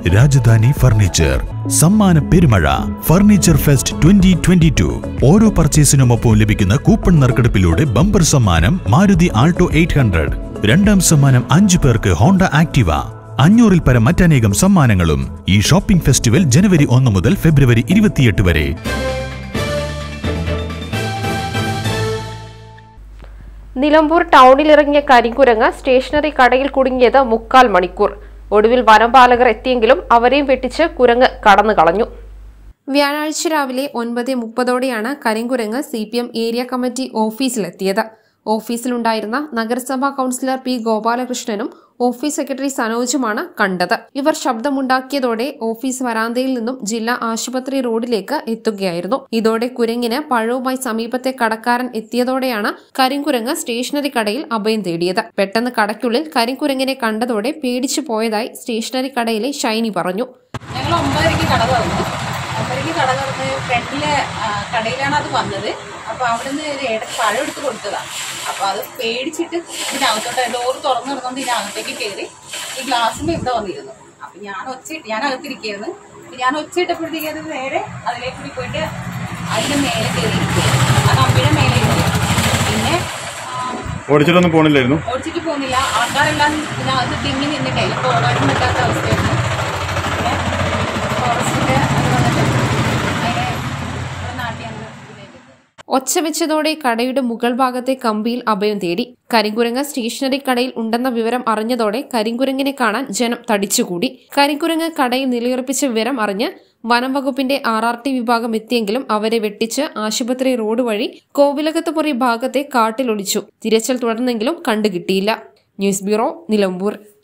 Rajdhani furniture സമ്മാന പെരുമഴ furniture fest twenty twenty two ഓരോ പർച്ചേസിനുമൊപ്പം ലഭിക്കുന്ന കൂപ്പൺ നറുക്കെടുപ്പിലൂടെ ബമ്പർ സമ്മാനം മാരുതി ആൾട്ടോ എയ്റ്റ് ഹൺഡ്രഡ് രണ്ടാം സമ്മാനം അഞ്ചു പേർക്ക് ഹോണ്ട ആക്ടിവ അഞ്ഞൂറിൽ പരം മറ്റനേകം സമ്മാനങ്ങളും ഈ ഷോപ്പിംഗ് ഫെസ്റ്റിവൽ ജനുവരി ഒന്ന് മുതൽ ഫെബ്രുവരി ഇരുപത്തിയെട്ട് വരെ നിലമ്പൂർ ടൗണിലിറങ്ങിയ കരിങ്കുരങ്ങ് സ്റ്റേഷനറി കടയിൽ കുടുങ്ങിയത് മുക്കാൽ മണിക്കൂർ ഒടുവിൽ വനപാലകർ എത്തിയെങ്കിലും അവരെയും വെട്ടിച്ച് കുരങ്ങ് കടന്നു കളഞ്ഞു വ്യാഴാഴ്ച രാവിലെ ഒൻപത് മുപ്പതോടെയാണ് കരിങ്കുരങ്ങ് C P M area committee ഓഫീസിലെത്തിയത് ഓഫീസിലുണ്ടായിരുന്ന നഗരസഭാ കൌൺസിലർ പി ഗോപാലകൃഷ്ണനും ഓഫീസ് സെക്രട്ടറി സനോജുമാണ് കണ്ടത് ഇവർ ശബ്ദമുണ്ടാക്കിയതോടെ ഓഫീസ് വരാന്തയിൽ നിന്നും ജില്ലാ ആശുപത്രി റോഡിലേക്ക് എത്തുകയായിരുന്നു ഇതോടെ കുരങ്ങിന് പഴവുമായി സമീപത്തെ കടക്കാരൻ എത്തിയതോടെയാണ് കരിങ്കുരങ്ങ് സ്റ്റേഷനറി കടയിൽ അഭയം തേടിയത് പെട്ടെന്ന് കടയ്ക്കുള്ളിൽ കരിങ്കുരങ്ങിനെ കണ്ടതോടെ പേടിച്ചു പോയതായി സ്റ്റേഷനറി കടയിലെ ഷൈനി പറഞ്ഞു ഞങ്ങൾ ഒമ്പതരയ്ക്ക് കട തുറന്നു ഒമ്പതരയ്ക്ക് കട തുറന്ന് ഫ്രണ്ടിലെ ആ, കടയിലാണ് അത് വന്നത് അപ്പോൾ അവിടുന്ന് ഒരു ഏട്ടൻ പഴം എടുത്ത് കൊടുത്തതാണ് അപ്പോൾ അത് പേടിച്ചിട്ട് ഇതിനകത്തോട്ട് ഡോർ തുറന്നു കിടന്നുകൊണ്ട് ഇതിനകത്തേക്ക് കയറി ഈ ഗ്ലാസ്സിൽ ഇവിടെ വന്നിരുന്നു അപ്പം ഞാൻ ഒച്ചയിട്ട് ഞാൻ അകത്തിരിക്കുകയായിരുന്നു അപ്പോൾ ഞാൻ ഒച്ചയിട്ടപ്പോഴത്തേക്ക് അത് നേരെ അതിലേക്ക് കൂടി പോയിട്ട് അതിൻ്റെ മേലെ കയറി ഇരിക്കുകയായിരുന്നു ആ കമ്പിയുടെ മേലെ ഇരിക്കുക പിന്നെ ആ, ഓടിച്ചിട്ടൊന്നും പോണില്ലായിരുന്നു ഓടിച്ചിട്ട് പോകുന്നില്ല ആൾക്കാരെല്ലാം ഇതിനകത്ത് തിങ്ങി നിന്നിട്ടേ ഇപ്പോൾ ഓടാനും പറ്റാത്ത അവസ്ഥയായിരുന്നു പിന്നെ ഫോറസ്റ്റിന്റെ അത് വന്നിട്ട് അതിനെ ഇവിടെ നാട്ടി അങ്ങനെ ഇതിലേക്ക് ഒച്ച വെച്ചതോടെ കടയുടെ മുകൾ ഭാഗത്തെ കമ്പിയിൽ അഭയം തേടി കരിങ്കുരങ്ങ് സ്റ്റേഷനറി കടയിൽ ഉണ്ടെന്ന വിവരം അറിഞ്ഞതോടെ കരിങ്കുരങ്ങിനെ കാണാൻ ജനം തടിച്ചുകൂടി കരിങ്കുരങ്ങ് കടയിൽ നിലയുറപ്പിച്ച വിവരം അറിഞ്ഞ് വനം വകുപ്പിന്റെ ആർ ആർ ടി വിഭാഗം എത്തിയെങ്കിലും അവരെ വെട്ടിച്ച് ആശുപത്രി റോഡ് വഴി കോവിലകത്തുപുറി ഭാഗത്തെ കാട്ടിലൊളിച്ചു തിരച്ചിൽ തുടർന്നെങ്കിലും കണ്ടുകിട്ടിയില്ല ന്യൂസ് ബ്യൂറോ നിലമ്പൂർ